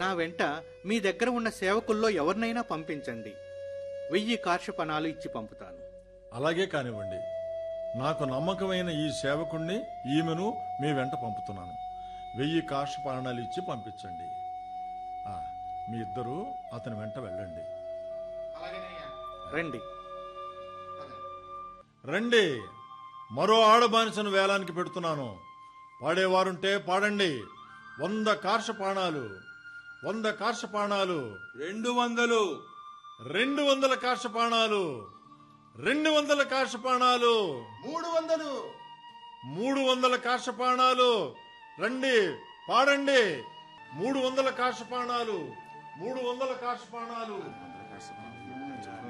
నా వెంట మీ దగ్గర ఉన్న సేవకుల్లో ఎవరినైనా పంపించండి వెయ్యి కార్షపణాలు ఇచ్చి పంపుతాను అలాగే కానివ్వండి నాకు నమ్మకమైన ఈ సేవకుణ్ణి ఈమెను మీ వెంట పంపుతున్నాను వెయ్యి కాషపాణాలు ఇచ్చి పంపించండి ఆ, మీ ఇద్దరు అతని వెంట వెళ్ళండి రండి రండి మరో ఆడబానిసను వేలానికి పెడుతున్నాను పాడేవారుంటే పాడండి వంద కార్షపాణాలు వంద కార్షపాణాలు రెండు వందలు రెండు వందల కార్షపాణాలు రెండు వందల కార్షపాణాలు మూడు వందలు మూడు వందల కార్షపాణాలు రండి పాడండి మూడు వందల కార్షపాణాలు మూడు వందల కార్షపాణాలు